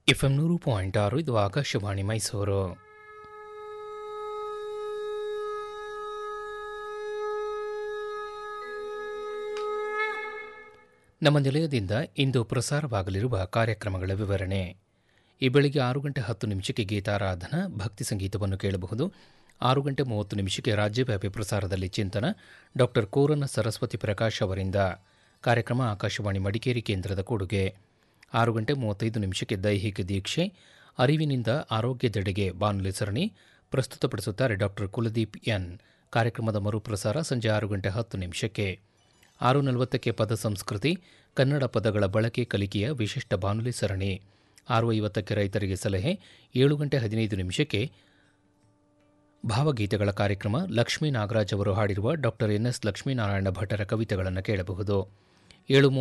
FM ನೂರು point ಆರು ಇದು ಆಕಾಶವಾಣಿ ಮೈಸೂರು ನಮ್ಮ ನಿಲಯದಿಂದ ಇಂದು ಪ್ರಸಾರವಾಗಲಿರುವ ಕಾರ್ಯಕ್ರಮಗಳ ವಿವರಣೆ ಈ ಬೆಳಿಗ್ಗೆ ಆರು ಗಂಟೆ ಹತ್ತು ನಿಮಿಷಕ್ಕೆ ಗೀತಾರಾಧನಾ ಭಕ್ತಿ ಸಂಗೀತವನ್ನು ಕೇಳಬಹುದು ಆರು ಗಂಟೆ ಮೂವತ್ತು ನಿಮಿಷಕ್ಕೆ ರಾಜ್ಯವ್ಯಾಪಿ ಪ್ರಸಾರದಲ್ಲಿ ಚಿಂತನ ಡಾಕ್ಟರ್ ಕೋರನ ಸರಸ್ವತಿ ಪ್ರಕಾಶ್ ಅವರಿಂದ ಕಾರ್ಯಕ್ರಮ ಆಕಾಶವಾಣಿ ಮಡಿಕೇರಿ ಕೇಂದ್ರದ ಕೊಡುಗೆ ಆರು ಗಂಟೆ ಮೂವತ್ತೈದು ನಿಮಿಷಕ್ಕೆ ದೈಹಿಕ ದೀಕ್ಷೆ ಅರಿವಿನಿಂದ ಆರೋಗ್ಯದೆಡೆಗೆ ಬಾನುಲಿ ಸರಣಿ ಪ್ರಸ್ತುತಪಡಿಸುತ್ತಾರೆ ಡಾಕ್ಟರ್ ಕುಲದೀಪ್ ಎನ್ ಕಾರ್ಯಕ್ರಮದ ಮರುಪ್ರಸಾರ ಸಂಜೆ ಆರು ಗಂಟೆ ಹತ್ತು ನಿಮಿಷಕ್ಕೆ ಆರು ನಲವತ್ತಕ್ಕೆ ಪದ ಸಂಸ್ಕೃತಿ ಕನ್ನಡ ಪದಗಳ ಬಳಕೆ ಕಲಿಕೆಯ ವಿಶಿಷ್ಟ ಬಾನುಲಿ ಸರಣಿ ಆರು ಐವತ್ತಕ್ಕೆ ರೈತರಿಗೆ ಸಲಹೆ ಏಳು ಗಂಟೆ ಹದಿನೈದು ನಿಮಿಷಕ್ಕೆ ಭಾವಗೀತೆಗಳ ಕಾರ್ಯಕ್ರಮ ಲಕ್ಷ್ಮೀ ನಾಗರಾಜ್ ಅವರು ಹಾಡಿರುವ ಡಾಕ್ಟರ್ ಎನ್ ಎಸ್ ಲಕ್ಷ್ಮೀನಾರಾಯಣ ಭಟ್ಟರ ಕವಿತೆಗಳನ್ನು ಕೇಳಬಹುದು ಏಳು